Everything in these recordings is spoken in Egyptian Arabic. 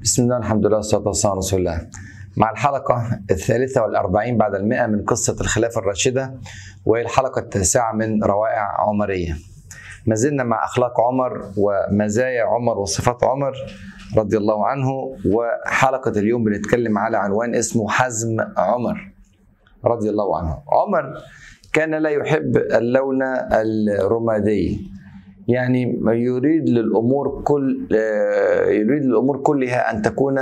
بسم الله الحمد لله والصلاة والسلام على رسول الله مع الحلقة الثالثة والأربعين بعد المئة من قصة الخلافة الراشدة وهي الحلقة التاسعة من روائع عمرية ما زلنا مع أخلاق عمر ومزايا عمر وصفات عمر رضي الله عنه وحلقة اليوم بنتكلم على عنوان اسمه حزم عمر رضي الله عنه عمر كان لا يحب اللون الرمادي يعني يريد للامور كل يريد للامور كلها ان تكون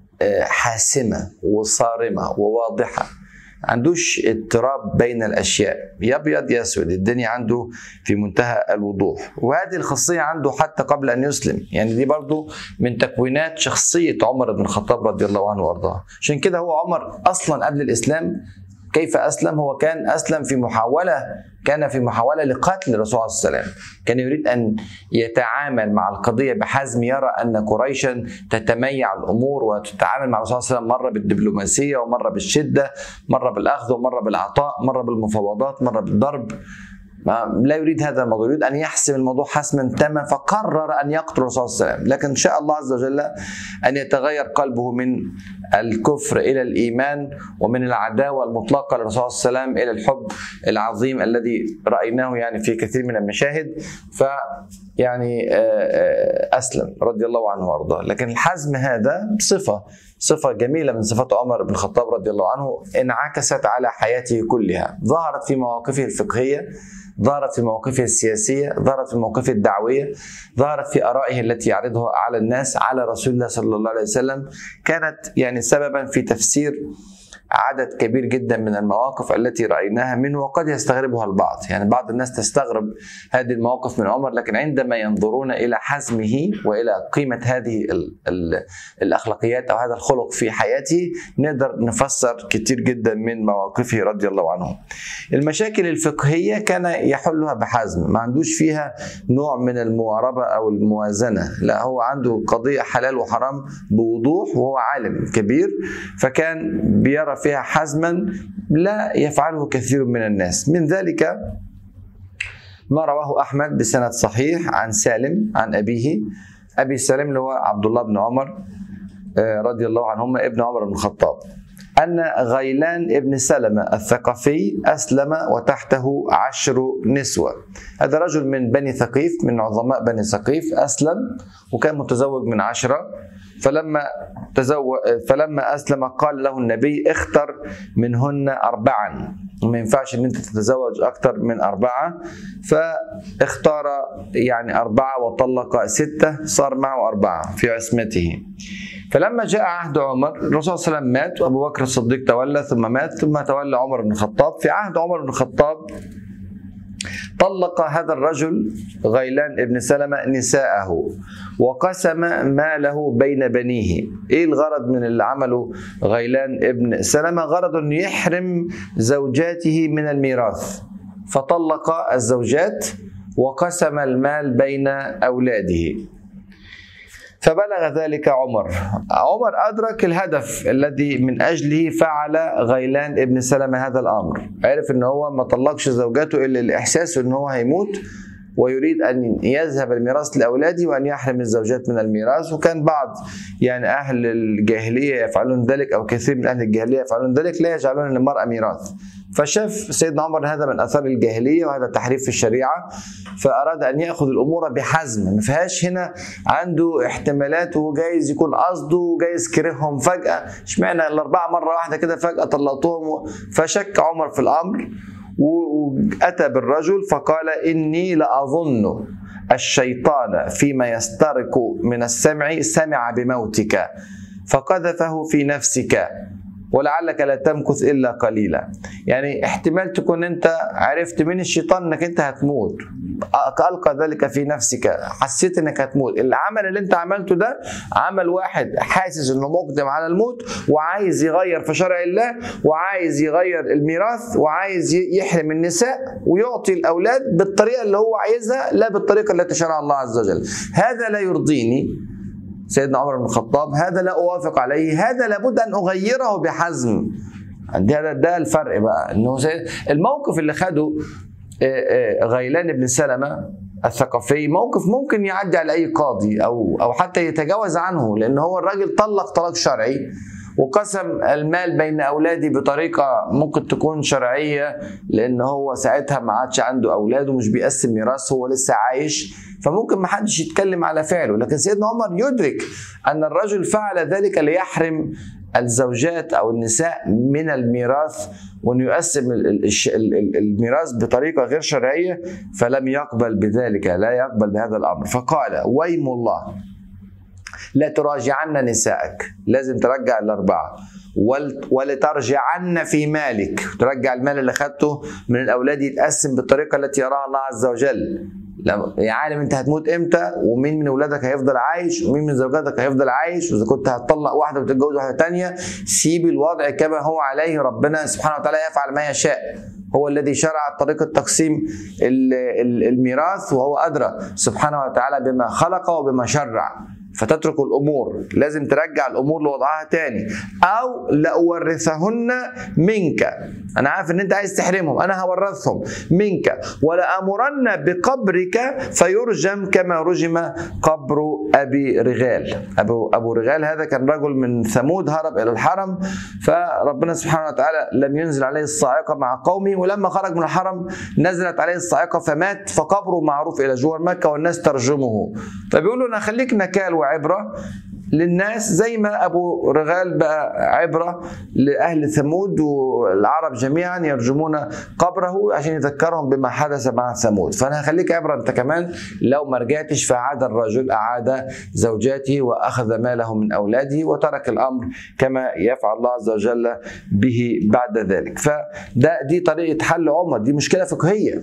حاسمه وصارمه وواضحه عندوش اضطراب بين الاشياء يا ابيض يا اسود الدنيا عنده في منتهى الوضوح وهذه الخاصيه عنده حتى قبل ان يسلم يعني دي برضو من تكوينات شخصيه عمر بن الخطاب رضي الله عنه وارضاه عشان كده هو عمر اصلا قبل الاسلام كيف اسلم هو كان اسلم في محاوله كان في محاوله لقتل الرسول عليه السلام كان يريد ان يتعامل مع القضيه بحزم يرى ان قريشا تتميع الامور وتتعامل مع الرسول صلى الله عليه وسلم مره بالدبلوماسيه ومره بالشده مره بالاخذ ومره بالعطاء مره بالمفاوضات مره بالضرب لا يريد هذا الموضوع يريد ان يحسم الموضوع حسما تاما فقرر ان يقتل الرسول صلى الله عليه وسلم لكن شاء الله عز وجل ان يتغير قلبه من الكفر الى الايمان ومن العداوه المطلقه للرسول صلى الله عليه وسلم الى الحب العظيم الذي رايناه يعني في كثير من المشاهد ف يعني اسلم رضي الله عنه وارضاه لكن الحزم هذا صفه صفة جميلة من صفات عمر بن الخطاب رضي الله عنه انعكست على حياته كلها ظهرت في مواقفه الفقهية ظهرت في مواقفه السياسية ظهرت في مواقفه الدعوية ظهرت في آرائه التي يعرضها على الناس على رسول الله صلى الله عليه وسلم كانت يعني سببا في تفسير عدد كبير جدا من المواقف التي رايناها منه وقد يستغربها البعض، يعني بعض الناس تستغرب هذه المواقف من عمر لكن عندما ينظرون الى حزمه والى قيمه هذه ال ال الاخلاقيات او هذا الخلق في حياته نقدر نفسر كتير جدا من مواقفه رضي الله عنه. المشاكل الفقهيه كان يحلها بحزم، ما عندوش فيها نوع من المواربه او الموازنه، لا هو عنده قضيه حلال وحرام بوضوح وهو عالم كبير فكان بيرى فيها حزما لا يفعله كثير من الناس من ذلك ما رواه احمد بسند صحيح عن سالم عن ابيه ابي سالم اللي هو عبد الله بن عمر رضي الله عنهما ابن عمر بن الخطاب أن غيلان ابن سلمة الثقفي أسلم وتحته عشر نسوة هذا رجل من بني ثقيف من عظماء بني ثقيف أسلم وكان متزوج من عشرة فلما تزوج فلما اسلم قال له النبي اختر منهن اربعا ما ينفعش ان انت تتزوج اكثر من اربعه فاختار يعني اربعه وطلق سته صار معه اربعه في عصمته فلما جاء عهد عمر الرسول صلى الله عليه وسلم مات وابو بكر الصديق تولى ثم مات ثم تولى عمر بن الخطاب في عهد عمر بن الخطاب طلق هذا الرجل غيلان ابن سلمة نساءه وقسم ماله بين بنيه ايه الغرض من اللي عمله غيلان ابن سلمة غرض انه يحرم زوجاته من الميراث فطلق الزوجات وقسم المال بين اولاده فبلغ ذلك عمر عمر أدرك الهدف الذي من أجله فعل غيلان ابن سلمة هذا الأمر عرف أن هو ما طلقش زوجاته إلا الإحساس أن هو هيموت ويريد ان يذهب الميراث لاولاده وان يحرم الزوجات من الميراث وكان بعض يعني اهل الجاهليه يفعلون ذلك او كثير من اهل الجاهليه يفعلون ذلك لا يجعلون للمراه ميراث فشاف سيدنا عمر هذا من اثار الجاهليه وهذا تحريف في الشريعه فاراد ان ياخذ الامور بحزم ما فيهاش هنا عنده احتمالات وجايز يكون قصده وجايز كرههم فجاه اشمعنى الاربعه مره واحده كده فجاه طلقتهم فشك عمر في الامر واتى بالرجل فقال اني لاظن الشيطان فيما يسترق من السمع سمع بموتك فقذفه في نفسك ولعلك لا تمكث الا قليلا يعني احتمال تكون انت عرفت من الشيطان انك انت هتموت القى ذلك في نفسك حسيت انك هتموت العمل اللي انت عملته ده عمل واحد حاسس انه مقدم على الموت وعايز يغير في شرع الله وعايز يغير الميراث وعايز يحرم النساء ويعطي الاولاد بالطريقه اللي هو عايزها لا بالطريقه التي شرع الله عز وجل هذا لا يرضيني سيدنا عمر بن الخطاب هذا لا اوافق عليه هذا لابد ان اغيره بحزم ده ده الفرق بقى انه الموقف اللي خده غيلان بن سلمه الثقافي موقف ممكن يعدي على اي قاضي او او حتى يتجاوز عنه لان هو الراجل طلق طلاق شرعي وقسم المال بين اولادي بطريقه ممكن تكون شرعيه لان هو ساعتها ما عادش عنده اولاد ومش بيقسم ميراث هو لسه عايش فممكن ما حدش يتكلم على فعله لكن سيدنا عمر يدرك ان الرجل فعل ذلك ليحرم الزوجات او النساء من الميراث وانه يقسم الميراث بطريقه غير شرعيه فلم يقبل بذلك لا يقبل بهذا الامر فقال ويم الله لا تراجعن نسائك لازم ترجع الاربعه ولترجعن في مالك ترجع المال اللي خدته من الاولاد يتقسم بالطريقه التي يراها الله عز وجل يا عالم انت هتموت امتى ومين من اولادك هيفضل عايش ومين من زوجاتك هيفضل عايش واذا كنت هتطلق واحده وتتجوز واحده تانية سيب الوضع كما هو عليه ربنا سبحانه وتعالى يفعل ما يشاء هو الذي شرع طريقة تقسيم الميراث وهو أدرى سبحانه وتعالى بما خلق وبما شرع فتترك الامور لازم ترجع الامور لوضعها تاني او لاورثهن منك انا عارف ان انت عايز تحرمهم انا هورثهم منك ولامرن بقبرك فيرجم كما رجم قبر ابي رغال ابو ابو رغال هذا كان رجل من ثمود هرب الى الحرم فربنا سبحانه وتعالى لم ينزل عليه الصاعقه مع قومه ولما خرج من الحرم نزلت عليه الصاعقه فمات فقبره معروف الى جوار مكه والناس ترجمه فبيقول له انا خليك نكال وعبره للناس زي ما ابو رغال بقى عبره لاهل ثمود والعرب جميعا يرجمون قبره عشان يذكرهم بما حدث مع ثمود فانا هخليك عبره انت كمان لو ما رجعتش فعاد الرجل اعاد زوجاته واخذ ماله من اولاده وترك الامر كما يفعل الله عز وجل به بعد ذلك فده دي طريقه حل عمر دي مشكله فقهيه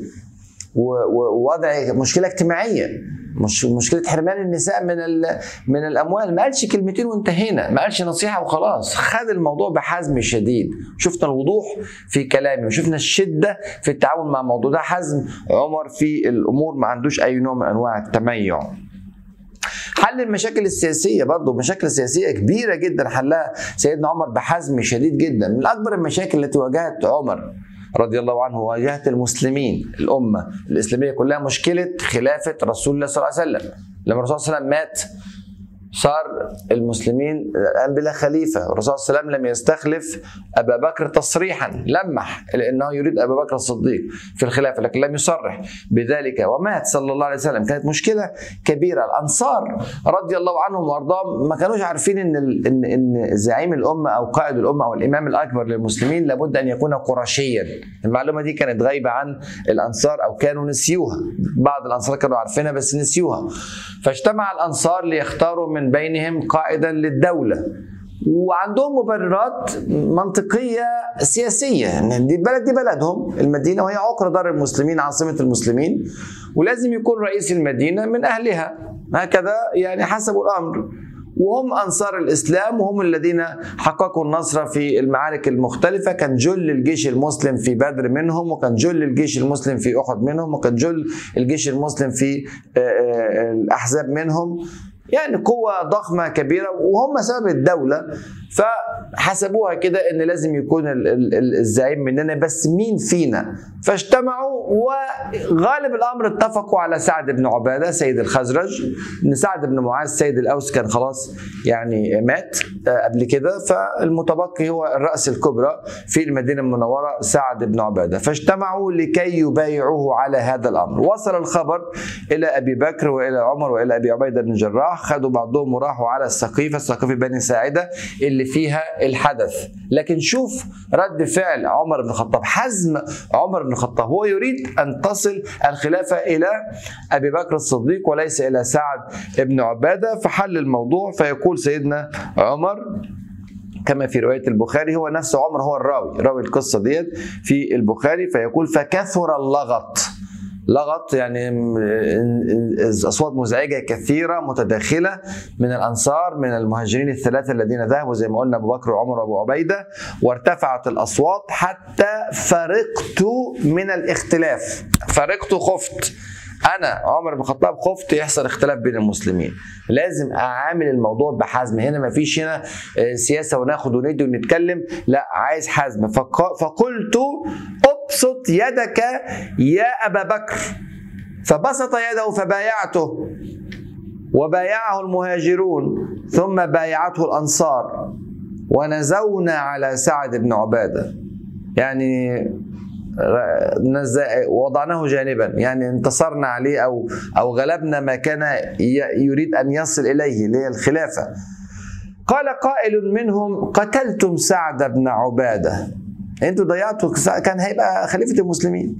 ووضع مشكله اجتماعيه مش مشكله حرمان النساء من من الاموال ما قالش كلمتين وانتهينا ما قالش نصيحه وخلاص خد الموضوع بحزم شديد شفنا الوضوح في كلامه وشفنا الشده في التعامل مع الموضوع ده حزم عمر في الامور ما عندوش اي نوع من انواع التميع حل المشاكل السياسية برضه مشاكل سياسية كبيرة جدا حلها سيدنا عمر بحزم شديد جدا من أكبر المشاكل التي واجهت عمر رضي الله عنه واجهة المسلمين الأمة الإسلامية كلها مشكلة خلافة رسول الله صلى الله عليه وسلم لما الرسول صلى الله عليه وسلم مات صار المسلمين الان بلا خليفه، الرسول صلى الله عليه وسلم لم يستخلف ابا بكر تصريحا، لمح لانه يريد ابا بكر الصديق في الخلافه لكن لم يصرح بذلك ومات صلى الله عليه وسلم، كانت مشكله كبيره، الانصار رضي الله عنهم وارضاهم ما كانوش عارفين ان ان ان زعيم الامه او قائد الامه او الامام الاكبر للمسلمين لابد ان يكون قرشيا، المعلومه دي كانت غايبه عن الانصار او كانوا نسيوها، بعض الانصار كانوا عارفينها بس نسيوها. فاجتمع الانصار ليختاروا من من بينهم قائدا للدولة وعندهم مبررات منطقية سياسية يعني دي البلد دي بلدهم المدينة وهي عقر دار المسلمين عاصمة المسلمين ولازم يكون رئيس المدينة من أهلها هكذا يعني حسب الأمر وهم أنصار الإسلام وهم الذين حققوا النصر في المعارك المختلفة كان جل الجيش المسلم في بدر منهم وكان جل الجيش المسلم في أحد منهم وكان جل الجيش المسلم في الأحزاب منهم يعني قوة ضخمة كبيرة وهم سبب الدولة فحسبوها كده ان لازم يكون الزعيم مننا بس مين فينا فاجتمعوا وغالب الامر اتفقوا على سعد بن عباده سيد الخزرج ان سعد بن معاذ سيد الاوس كان خلاص يعني مات قبل كده فالمتبقي هو الراس الكبرى في المدينه المنوره سعد بن عباده فاجتمعوا لكي يبايعوه على هذا الامر وصل الخبر الى ابي بكر والى عمر والى ابي عبيده بن جراح خدوا بعضهم وراحوا على السقيفه السقيفه بني ساعده اللي فيها الحدث لكن شوف رد فعل عمر بن الخطاب حزم عمر بن الخطاب هو يريد أن تصل الخلافة إلى أبي بكر الصديق وليس إلى سعد بن عبادة فحل الموضوع فيقول سيدنا عمر كما في رواية البخاري هو نفس عمر هو الراوي راوي القصة ديت في البخاري فيقول فكثر اللغط لغط يعني اصوات مزعجه كثيره متداخله من الانصار من المهاجرين الثلاثه الذين ذهبوا زي ما قلنا ابو بكر وعمر وابو عبيده وارتفعت الاصوات حتى فرقت من الاختلاف فرقت خفت انا عمر بن الخطاب خفت يحصل اختلاف بين المسلمين لازم اعامل الموضوع بحزم هنا ما فيش هنا سياسه وناخد وندي ونتكلم لا عايز حزم فقلت ابسط يدك يا ابا بكر فبسط يده فبايعته وبايعه المهاجرون ثم بايعته الانصار ونزونا على سعد بن عباده يعني وضعناه جانبا يعني انتصرنا عليه او او غلبنا ما كان يريد ان يصل اليه اللي هي الخلافه قال قائل منهم قتلتم سعد بن عباده انتوا ضيعتوا كان هيبقى خليفه المسلمين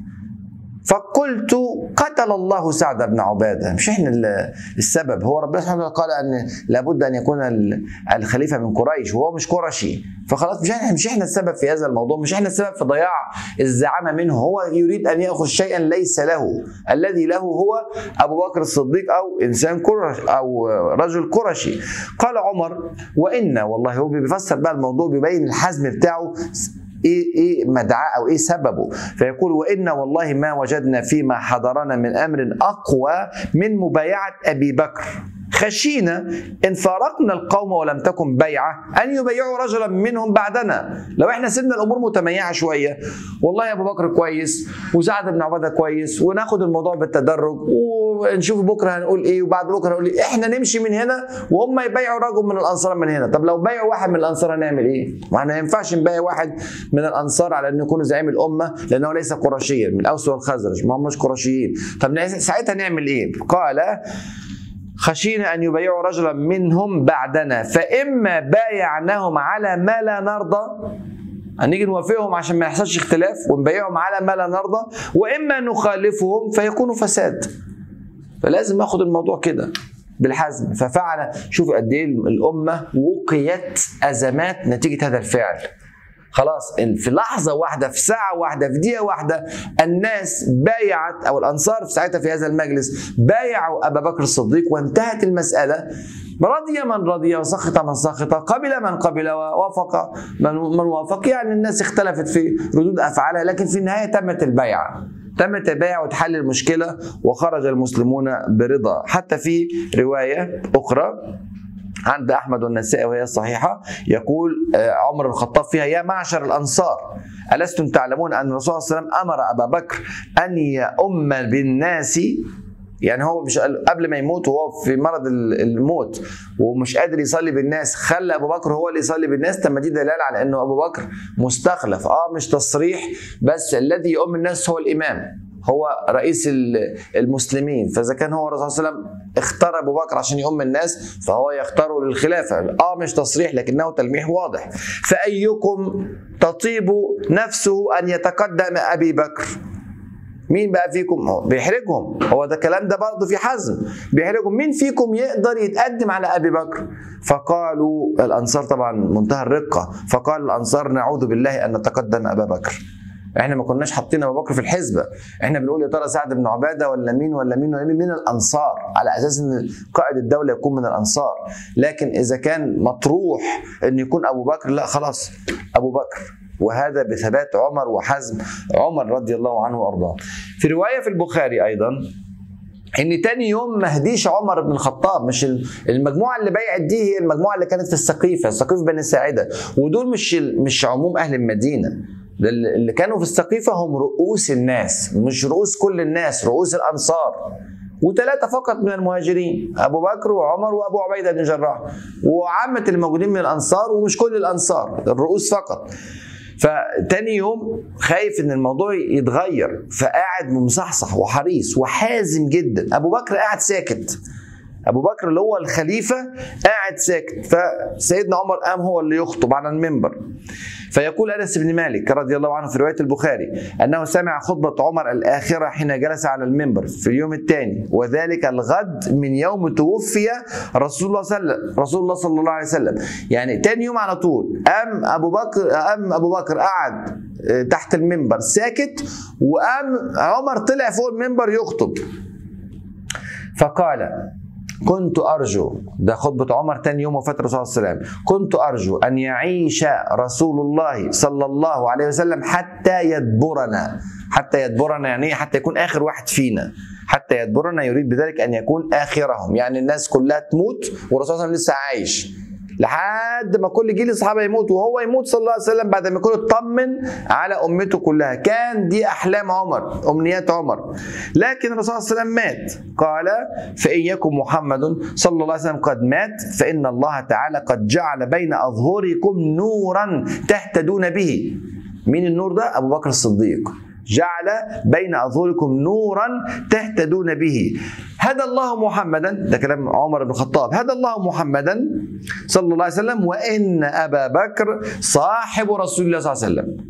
فقلت قتل الله سعد بن عباده مش احنا السبب هو ربنا سبحانه وتعالى قال ان لابد ان يكون الخليفه من قريش وهو مش قرشي فخلاص مش احنا مش احنا السبب في هذا الموضوع مش احنا السبب في ضياع الزعامه منه هو يريد ان ياخذ شيئا ليس له الذي له هو ابو بكر الصديق او انسان قرش او رجل قرشي قال عمر وان والله هو بيفسر بقى الموضوع بيبين الحزم بتاعه ايه ايه مدعاه او ايه سببه فيقول وان والله ما وجدنا فيما حضرنا من امر اقوى من مبايعه ابي بكر خشينا ان فارقنا القوم ولم تكن بيعه ان يبيعوا رجلا منهم بعدنا لو احنا سيبنا الامور متميعه شويه والله ابو بكر كويس وسعد بن عباده كويس وناخد الموضوع بالتدرج ونشوف بكره هنقول ايه وبعد بكره هنقول ايه احنا نمشي من هنا وهم يبيعوا رجل من الانصار من هنا طب لو بيعوا واحد من الانصار هنعمل ايه ما احنا ما ينفعش نبيع واحد من الانصار على انه يكون زعيم الامه لانه ليس قرشيا من الاوس والخزرج ما همش قرشيين طب ساعتها نعمل ايه قال خشينا أن يبايعوا رجلا منهم بعدنا فإما بايعناهم على ما لا نرضى هنيجي نوافقهم عشان ما يحصلش اختلاف ونبايعهم على ما لا نرضى وإما نخالفهم فيكون فساد فلازم ناخد الموضوع كده بالحزم ففعل شوف قد ايه الامه وقيت ازمات نتيجه هذا الفعل خلاص في لحظه واحده في ساعه واحده في دقيقه واحده الناس بايعت او الانصار في ساعتها في هذا المجلس بايعوا ابا بكر الصديق وانتهت المساله رضي من رضي وسخط من سخط قبل من قبل ووافق من, من وافق يعني الناس اختلفت في ردود افعالها لكن في النهايه تمت البيعه تم التبايع وتحل المشكله وخرج المسلمون برضا حتى في روايه اخرى عند احمد والنسائي وهي الصحيحه يقول عمر بن الخطاب فيها يا معشر الانصار الستم تعلمون ان الرسول صلى الله عليه وسلم امر ابا بكر ان يؤم بالناس يعني هو مش قبل ما يموت وهو في مرض الموت ومش قادر يصلي بالناس خلى ابو بكر هو اللي يصلي بالناس طب ما دي دلاله على انه ابو بكر مستخلف اه مش تصريح بس الذي يؤم الناس هو الامام هو رئيس المسلمين فاذا كان هو الرسول صلى الله عليه وسلم اختار ابو بكر عشان يؤم الناس فهو يختاره للخلافه اه مش تصريح لكنه تلميح واضح فايكم تطيب نفسه ان يتقدم ابي بكر مين بقى فيكم بيحرجهم هو ده الكلام ده برضه في حزم بيحرجهم مين فيكم يقدر يتقدم على ابي بكر فقالوا الانصار طبعا منتهى الرقه فقال الانصار نعوذ بالله ان نتقدم ابا بكر احنا ما كناش حاطين ابو بكر في الحزبه احنا بنقول يا ترى سعد بن عباده ولا مين ولا مين ولا مين من الانصار على اساس ان قائد الدوله يكون من الانصار لكن اذا كان مطروح ان يكون ابو بكر لا خلاص ابو بكر وهذا بثبات عمر وحزم عمر رضي الله عنه وارضاه في روايه في البخاري ايضا ان تاني يوم ما هديش عمر بن الخطاب مش المجموعه اللي بايعت دي هي المجموعه اللي كانت في السقيفه السقيفه بني ساعده ودول مش مش عموم اهل المدينه اللي كانوا في السقيفه هم رؤوس الناس مش رؤوس كل الناس رؤوس الانصار وثلاثة فقط من المهاجرين أبو بكر وعمر وأبو عبيدة بن جراح وعامة الموجودين من الأنصار ومش كل الأنصار الرؤوس فقط فتاني يوم خايف ان الموضوع يتغير فقاعد مصحصح وحريص وحازم جدا ابو بكر قاعد ساكت ابو بكر اللي هو الخليفه قاعد ساكت فسيدنا عمر قام هو اللي يخطب على المنبر فيقول انس بن مالك رضي الله عنه في روايه البخاري انه سمع خطبه عمر الاخره حين جلس على المنبر في اليوم الثاني وذلك الغد من يوم توفي رسول الله صلى رسول الله صلى الله عليه وسلم يعني ثاني يوم على طول قام ابو بكر قام ابو بكر قعد تحت المنبر ساكت وقام عمر طلع فوق المنبر يخطب فقال كنت أرجو ده خطبة عمر تاني يوم وفاة الرسول صلى الله عليه وسلم كنت أرجو أن يعيش رسول الله صلى الله عليه وسلم حتى يدبرنا حتى يدبرنا يعني حتى يكون آخر واحد فينا حتى يدبرنا يريد بذلك أن يكون آخرهم يعني الناس كلها تموت والرسول صلى الله عليه وسلم لسه عايش لحد ما كل جيل الصحابه يموت وهو يموت صلى الله عليه وسلم بعد ما يكون اطمن على امته كلها كان دي احلام عمر امنيات عمر لكن الرسول صلى الله عليه وسلم مات قال فان يكن محمد صلى الله عليه وسلم قد مات فان الله تعالى قد جعل بين اظهركم نورا تهتدون به مين النور ده ابو بكر الصديق جعل بين أظهركم نورا تهتدون به هدى الله محمدا ده كلام عمر بن الخطاب هدى الله محمدا صلى الله عليه وسلم وإن أبا بكر صاحب رسول الله صلى الله عليه وسلم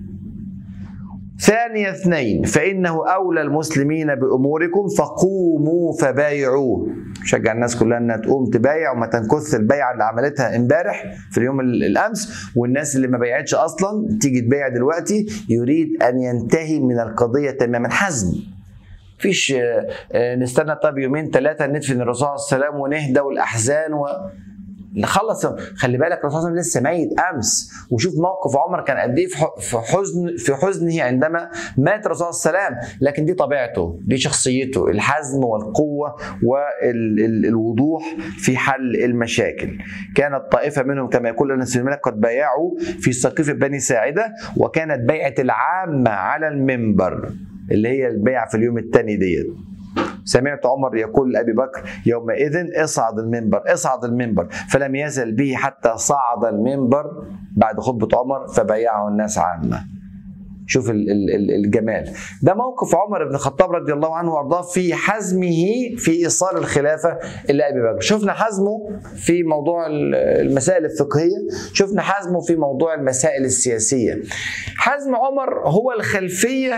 ثاني اثنين فإنه أولى المسلمين بأموركم فقوموا فبايعوه شجع الناس كلها انها تقوم تبايع وما تنكث البيعه اللي عملتها امبارح في اليوم الامس والناس اللي ما بايعتش اصلا تيجي تبايع دلوقتي يريد ان ينتهي من القضيه تماما حزم فيش نستنى طب يومين ثلاثه ندفن الرسول صلى الله عليه وسلم ونهدى والاحزان و... خلص خلي بالك الرسول صلى الله عليه وسلم لسه ميت امس وشوف موقف عمر كان قد ايه في حزن في حزنه عندما مات الرسول صلى الله عليه وسلم لكن دي طبيعته دي شخصيته الحزم والقوه والوضوح في حل المشاكل كانت طائفه منهم كما يقول انس بن مالك قد بايعوا في سقيفه بني ساعده وكانت بيعه العامه على المنبر اللي هي البيعه في اليوم الثاني ديت سمعت عمر يقول لأبي بكر يومئذ اصعد المنبر اصعد المنبر فلم يزل به حتى صعد المنبر بعد خطبة عمر فبايعه الناس عامة شوف الجمال ده موقف عمر بن الخطاب رضي الله عنه وارضاه في حزمه في ايصال الخلافه الى ابي بكر شفنا حزمه في موضوع المسائل الفقهيه شفنا حزمه في موضوع المسائل السياسيه حزم عمر هو الخلفيه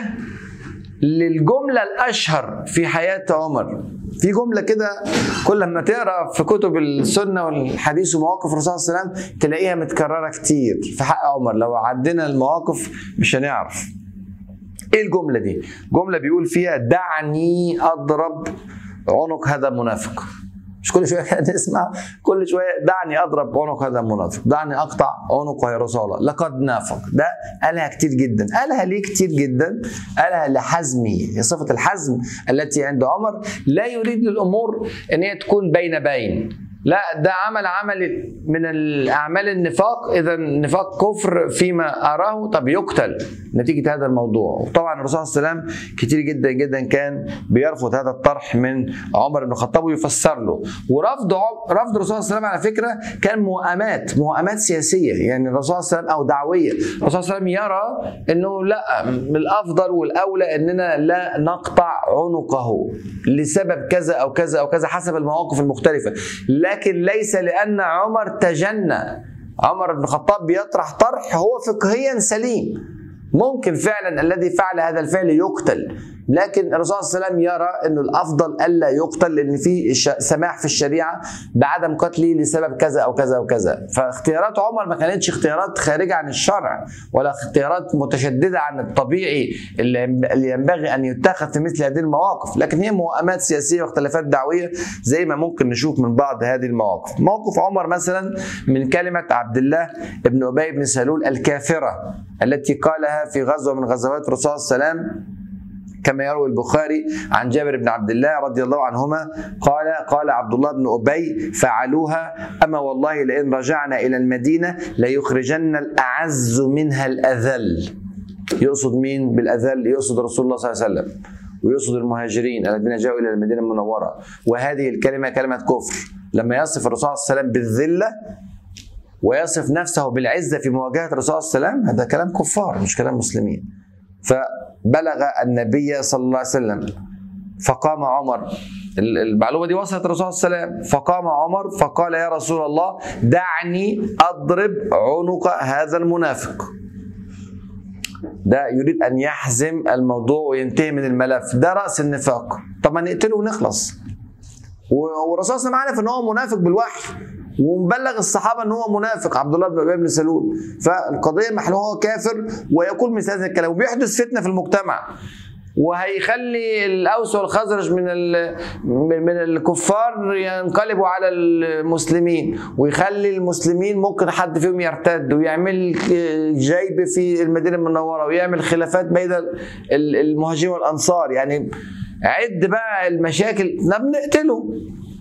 للجمله الاشهر في حياه عمر في جمله كده كل ما تقرا في كتب السنه والحديث ومواقف الرسول صلى الله عليه وسلم تلاقيها متكرره كتير في حق عمر لو عدينا المواقف مش هنعرف ايه الجمله دي جمله بيقول فيها دعني اضرب عنق هذا المنافق مش كل شويه كده نسمع كل شويه دعني اضرب عنق هذا المنافق دعني اقطع عنقه يا رسول الله لقد نافق ده قالها كتير جدا قالها ليه كتير جدا قالها لحزمه هي صفه الحزم التي عند عمر لا يريد للامور ان هي تكون بين بين لا ده عمل عمل من الاعمال النفاق اذا النفاق كفر فيما اراه طب يقتل نتيجه هذا الموضوع وطبعا الرسول صلى الله عليه وسلم كتير جدا جدا كان بيرفض هذا الطرح من عمر بن الخطاب ويفسر له ورفض رفض الرسول صلى الله عليه وسلم على فكره كان موائمات موائمات سياسيه يعني الرسول صلى الله عليه وسلم او دعويه الرسول صلى الله عليه وسلم يرى انه لا الافضل والاولى اننا لا نقطع عنقه لسبب كذا او كذا او كذا حسب المواقف المختلفه لكن ليس لان عمر تجنى عمر بن الخطاب بيطرح طرح هو فقهيا سليم ممكن فعلا الذي فعل هذا الفعل يقتل لكن الرسول صلى الله عليه وسلم يرى انه الافضل الا يقتل لان في سماح في الشريعه بعدم قتله لسبب كذا او كذا او كذا فاختيارات عمر ما كانتش اختيارات خارجه عن الشرع ولا اختيارات متشدده عن الطبيعي اللي ينبغي ان يتخذ في مثل هذه المواقف لكن هي موائمات سياسيه واختلافات دعويه زي ما ممكن نشوف من بعض هذه المواقف موقف عمر مثلا من كلمه عبد الله بن ابي بن سلول الكافره التي قالها في غزوه من غزوات الرسول صلى الله عليه وسلم كما يروي البخاري عن جابر بن عبد الله رضي الله عنهما قال قال عبد الله بن ابي فعلوها اما والله لئن رجعنا الى المدينه ليخرجن الاعز منها الاذل يقصد مين بالاذل يقصد رسول الله صلى الله عليه وسلم ويقصد المهاجرين الذين جاءوا الى المدينه المنوره وهذه الكلمه كلمه كفر لما يصف الرسول صلى الله عليه وسلم بالذله ويصف نفسه بالعزه في مواجهه الرسول صلى الله عليه وسلم هذا كلام كفار مش كلام مسلمين فبلغ النبي صلى الله عليه وسلم فقام عمر المعلومة دي وصلت الرسول صلى الله عليه وسلم فقام عمر فقال يا رسول الله دعني أضرب عنق هذا المنافق ده يريد أن يحزم الموضوع وينتهي من الملف ده رأس النفاق طب ما نقتله ونخلص والرسول صلى الله عليه وسلم عارف ان هو منافق بالوحي ومبلغ الصحابه ان هو منافق عبد الله بن ابي بن سلول فالقضيه محلوه هو كافر ويقول مثل هذا الكلام وبيحدث فتنه في المجتمع وهيخلي الاوس والخزرج من من الكفار ينقلبوا على المسلمين ويخلي المسلمين ممكن حد فيهم يرتد ويعمل جيب في المدينه المنوره ويعمل خلافات بين المهاجرين والانصار يعني عد بقى المشاكل احنا بنقتله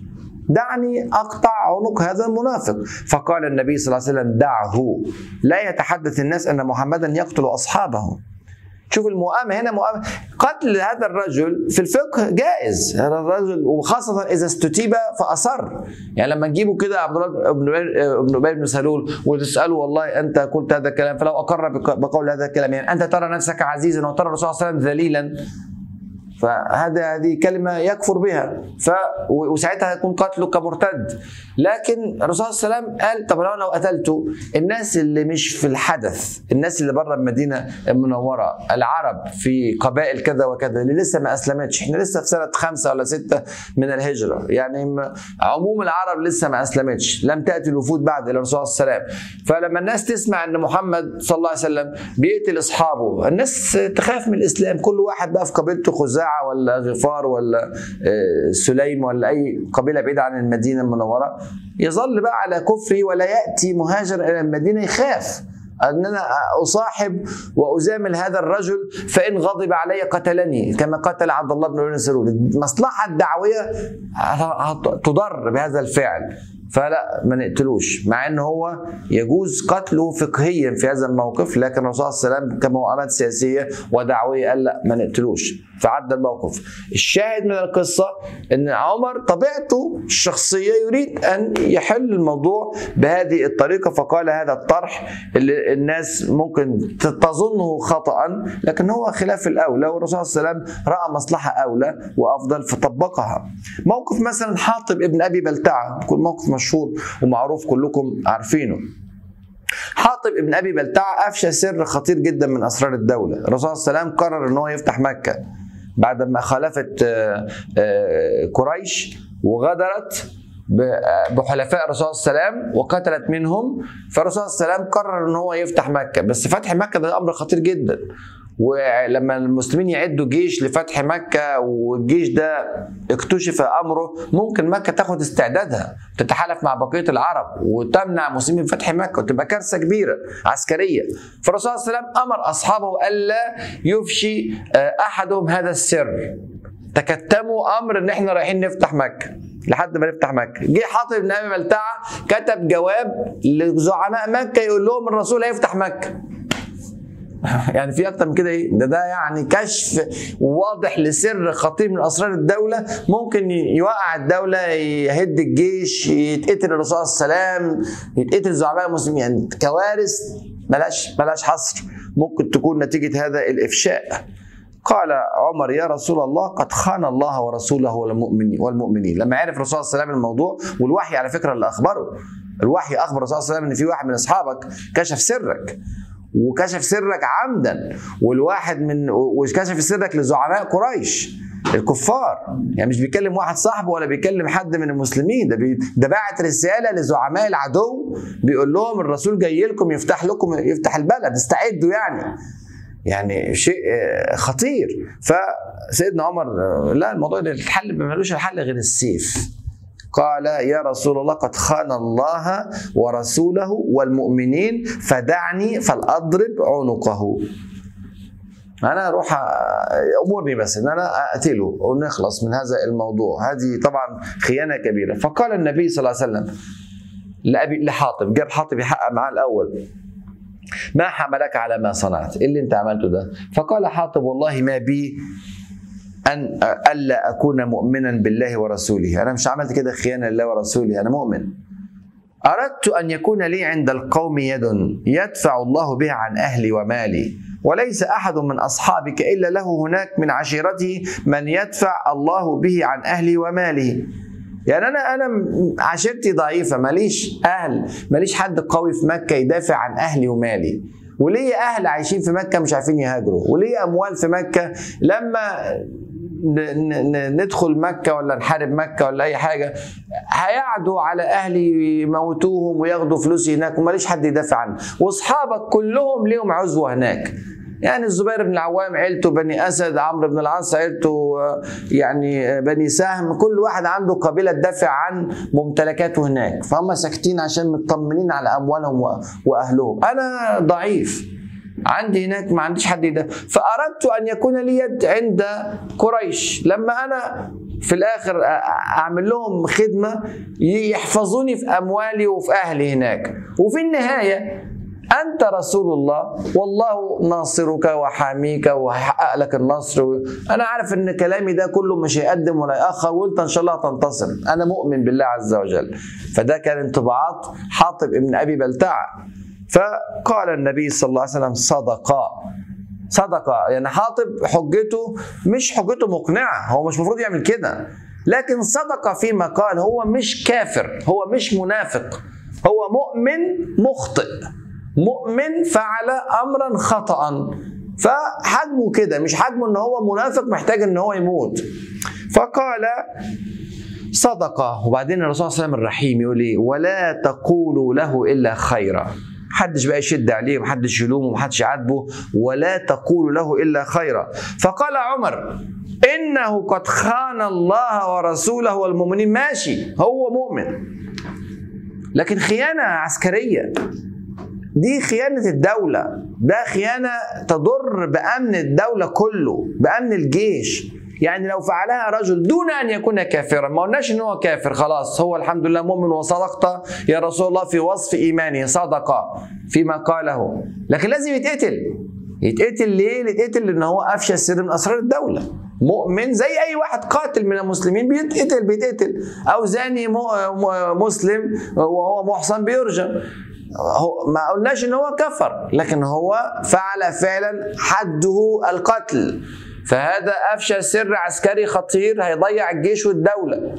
دعني اقطع عنق هذا المنافق فقال النبي صلى الله عليه وسلم دعه لا يتحدث الناس ان محمدا يقتل اصحابه شوف المؤامة هنا مؤامة قتل هذا الرجل في الفقه جائز هذا الرجل وخاصة إذا استتيب فأصر يعني لما تجيبوا كده عبد الله بن ابن أبي بن سلول وتسأله والله أنت قلت هذا الكلام فلو أقر بقول هذا الكلام يعني أنت ترى نفسك عزيزا وترى الرسول صلى الله عليه وسلم ذليلا فهذا هذه كلمه يكفر بها ف وساعتها يكون قتله كمرتد لكن الرسول صلى الله عليه وسلم قال طب لو لو قتلته الناس اللي مش في الحدث الناس اللي بره المدينه المنوره العرب في قبائل كذا وكذا اللي لسه ما اسلمتش احنا لسه في سنه خمسه ولا سته من الهجره يعني عموم العرب لسه ما اسلمتش لم تاتي الوفود بعد الى الرسول صلى الله عليه وسلم فلما الناس تسمع ان محمد صلى الله عليه وسلم بيقتل اصحابه الناس تخاف من الاسلام كل واحد بقى في قبيلته خزاعه ولا غفار ولا سليم ولا اي قبيله بعيده عن المدينه المنوره يظل بقى على كفره ولا ياتي مهاجر الى المدينه يخاف ان انا اصاحب وازامل هذا الرجل فان غضب علي قتلني كما قتل عبد الله بن ابي سلول المصلحه الدعويه تضر بهذا الفعل فلا ما نقتلوش مع ان هو يجوز قتله فقهيا في هذا الموقف لكن الرسول صلى الله عليه وسلم كمؤامات سياسيه ودعويه قال لا ما نقتلوش فعدى الموقف الشاهد من القصه ان عمر طبيعته الشخصيه يريد ان يحل الموضوع بهذه الطريقه فقال هذا الطرح اللي الناس ممكن تظنه خطا لكن هو خلاف الاولى والرسول صلى الله عليه وسلم راى مصلحه اولى وافضل فطبقها موقف مثلا حاطب ابن ابي بلتعه يكون موقف مشهور ومعروف كلكم عارفينه حاطب ابن ابي بلتعه افشى سر خطير جدا من اسرار الدوله الرسول صلى الله عليه وسلم قرر ان هو يفتح مكه بعد ما خالفت قريش وغدرت بحلفاء الرسول صلى الله عليه وسلم وقتلت منهم فالرسول صلى الله عليه وسلم قرر ان هو يفتح مكه بس فتح مكه ده امر خطير جدا ولما المسلمين يعدوا جيش لفتح مكة والجيش ده اكتشف أمره ممكن مكة تاخد استعدادها تتحالف مع بقية العرب وتمنع المسلمين من فتح مكة وتبقى كارثة كبيرة عسكرية فالرسول صلى الله عليه وسلم أمر أصحابه ألا يفشي أحدهم هذا السر تكتموا أمر إن إحنا رايحين نفتح مكة لحد ما نفتح مكة جه حاطب بن أبي بلتعة كتب جواب لزعماء مكة يقول لهم الرسول هيفتح مكة يعني في اكتر من كده ايه ده ده يعني كشف واضح لسر خطير من اسرار الدوله ممكن يوقع الدوله يهد الجيش يتقتل الرسول صلى الله عليه وسلم يتقتل زعماء المسلمين يعني كوارث ملاش ملاش حصر ممكن تكون نتيجه هذا الافشاء قال عمر يا رسول الله قد خان الله ورسوله والمؤمنين والمؤمنين لما عرف الرسول صلى الله عليه وسلم الموضوع والوحي على فكره اللي اخبره الوحي اخبر الرسول صلى الله عليه وسلم ان في واحد من اصحابك كشف سرك وكشف سرك عمدا والواحد من وكشف سرك لزعماء قريش الكفار يعني مش بيكلم واحد صاحبه ولا بيكلم حد من المسلمين ده بي... ده بعت رساله لزعماء العدو بيقول لهم الرسول جاي لكم يفتح لكم يفتح البلد استعدوا يعني يعني شيء خطير فسيدنا عمر لا الموضوع ده الحل ملوش الحل غير السيف قال يا رسول الله قد خان الله ورسوله والمؤمنين فدعني فلأضرب عنقه انا اروح امرني بس ان انا اقتله ونخلص من هذا الموضوع هذه طبعا خيانه كبيره فقال النبي صلى الله عليه وسلم لابي لحاطب جاب حاطب يحقق معاه الاول ما حملك على ما صنعت ايه اللي انت عملته ده فقال حاطب والله ما بي ان الا اكون مؤمنا بالله ورسوله انا مش عملت كده خيانه لله ورسوله انا مؤمن اردت ان يكون لي عند القوم يد يدفع الله بها عن اهلي ومالي وليس احد من اصحابك الا له هناك من عشيرته من يدفع الله به عن اهلي ومالي يعني انا انا عشيرتي ضعيفه ماليش اهل ماليش حد قوي في مكه يدافع عن اهلي ومالي وليه اهل عايشين في مكه مش عارفين يهاجروا وليه اموال في مكه لما ندخل مكه ولا نحارب مكه ولا اي حاجه هيعدوا على اهلي يموتوهم وياخدوا فلوس هناك وماليش حد يدافع عنه واصحابك كلهم ليهم عزوه هناك يعني الزبير بن العوام عيلته بني اسد عمرو بن العاص عيلته يعني بني سهم كل واحد عنده قبيله تدافع عن ممتلكاته هناك فهم ساكتين عشان مطمنين على اموالهم واهلهم انا ضعيف عندي هناك ما عنديش حد يدافع فاردت ان يكون لي يد عند قريش لما انا في الاخر اعمل لهم خدمه يحفظوني في اموالي وفي اهلي هناك وفي النهايه أنت رسول الله والله ناصرك وحاميك وهيحقق لك النصر أنا عارف إن كلامي ده كله مش هيقدم ولا يأخر وأنت إن شاء الله هتنتصر أنا مؤمن بالله عز وجل فده كان انطباعات حاطب ابن أبي بلتعة فقال النبي صلى الله عليه وسلم صدقا صدقة يعني حاطب حجته مش حجته مقنعة هو مش المفروض يعمل كده لكن صدق فيما قال هو مش كافر هو مش منافق هو مؤمن مخطئ مؤمن فعل امرا خطا فحجمه كده مش حجمه ان هو منافق محتاج ان هو يموت فقال صدقه وبعدين الرسول صلى الله عليه وسلم الرحيم يقول ايه ولا تقولوا له الا خيرا محدش بقى يشد عليه محدش يلومه محدش يعاتبه ولا تقولوا له الا خيرا فقال عمر انه قد خان الله ورسوله والمؤمنين ماشي هو مؤمن لكن خيانه عسكريه دي خيانة الدولة ده خيانة تضر بأمن الدولة كله بأمن الجيش يعني لو فعلها رجل دون أن يكون كافرا ما قلناش إن هو كافر خلاص هو الحمد لله مؤمن وصدقت يا رسول الله في وصف إيمانه صدق فيما قاله لكن لازم يتقتل يتقتل ليه؟ يتقتل لأن هو أفشى سر من أسرار الدولة مؤمن زي اي واحد قاتل من المسلمين بيتقتل بيتقتل او زاني مسلم وهو محصن بيرجم هو ما قلناش ان هو كفر لكن هو فعل فعلا حده القتل فهذا افشى سر عسكري خطير هيضيع الجيش والدوله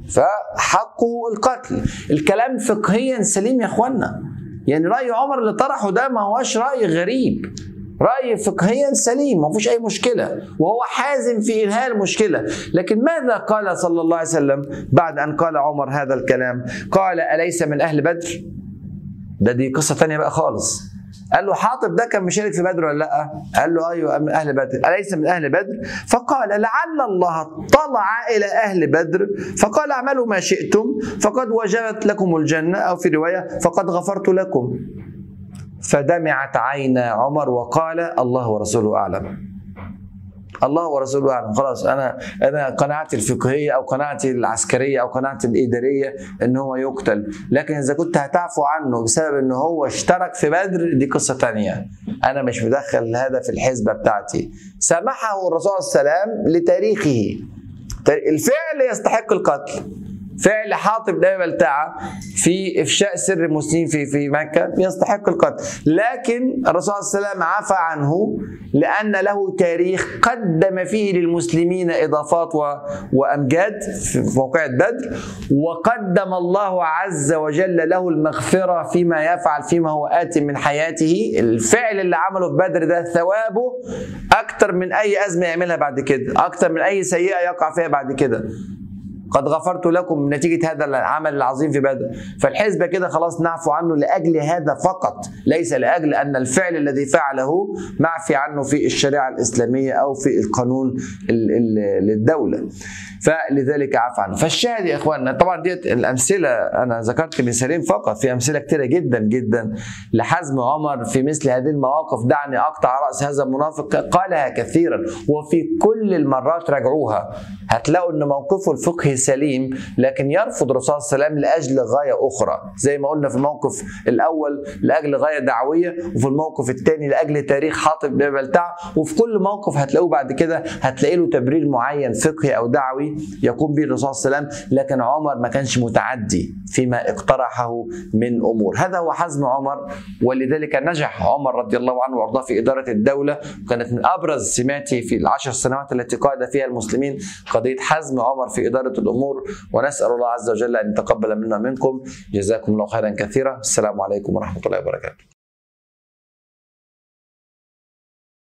فحقه القتل الكلام فقهيا سليم يا اخوانا يعني راي عمر اللي طرحه ده ما هوش راي غريب رأي فقهيا سليم ما فيش أي مشكلة وهو حازم في إنهاء المشكلة لكن ماذا قال صلى الله عليه وسلم بعد أن قال عمر هذا الكلام قال أليس من أهل بدر ده دي قصه تانية بقى خالص قال له حاطب ده كان مشارك في بدر ولا لا؟ قال له ايوه من اهل بدر، اليس من اهل بدر؟ فقال لعل الله طلع الى اهل بدر فقال اعملوا ما شئتم فقد وجبت لكم الجنه او في روايه فقد غفرت لكم. فدمعت عين عمر وقال الله ورسوله اعلم. الله ورسوله اعلم خلاص انا انا قناعتي الفقهيه او قناعتي العسكريه او قناعتي الاداريه ان هو يقتل لكن اذا كنت هتعفو عنه بسبب ان هو اشترك في بدر دي قصه تانية انا مش مدخل هذا في الحسبه بتاعتي سمحه الرسول صلى الله عليه وسلم لتاريخه الفعل يستحق القتل فعل حاطب ده بلتعة في افشاء سر المسلمين في في مكه يستحق القتل، لكن الرسول صلى الله عليه وسلم عفى عنه لان له تاريخ قدم فيه للمسلمين اضافات و... وامجاد في موقعة بدر وقدم الله عز وجل له المغفره فيما يفعل فيما هو ات من حياته، الفعل اللي عمله في بدر ده ثوابه اكتر من اي ازمه يعملها بعد كده، اكتر من اي سيئه يقع فيها بعد كده. قد غفرت لكم نتيجة هذا العمل العظيم في بدر فالحزب كده خلاص نعفو عنه لأجل هذا فقط ليس لأجل أن الفعل الذي فعله معفي عنه في الشريعة الإسلامية أو في القانون للدولة فلذلك عفى عنه فالشاهد يا إخواننا طبعا ديت الأمثلة أنا ذكرت مثالين فقط في أمثلة كثيرة جدا جدا لحزم عمر في مثل هذه المواقف دعني أقطع رأس هذا المنافق قالها كثيرا وفي كل المرات راجعوها هتلاقوا أن موقفه الفقهي سليم لكن يرفض الرسول صلى الله عليه وسلم لاجل غايه اخرى زي ما قلنا في الموقف الاول لاجل غايه دعويه وفي الموقف الثاني لاجل تاريخ حاطب بن بلتع وفي كل موقف هتلاقوه بعد كده هتلاقي له تبرير معين فقهي او دعوي يقوم به الرسول صلى الله عليه وسلم لكن عمر ما كانش متعدي فيما اقترحه من امور هذا هو حزم عمر ولذلك نجح عمر رضي الله عنه وارضاه في اداره الدوله وكانت من ابرز سماته في العشر سنوات التي قاد فيها المسلمين قضيه حزم عمر في اداره الامور ونسال الله عز وجل ان يتقبل منا منكم جزاكم الله خيرا كثيرا السلام عليكم ورحمه الله وبركاته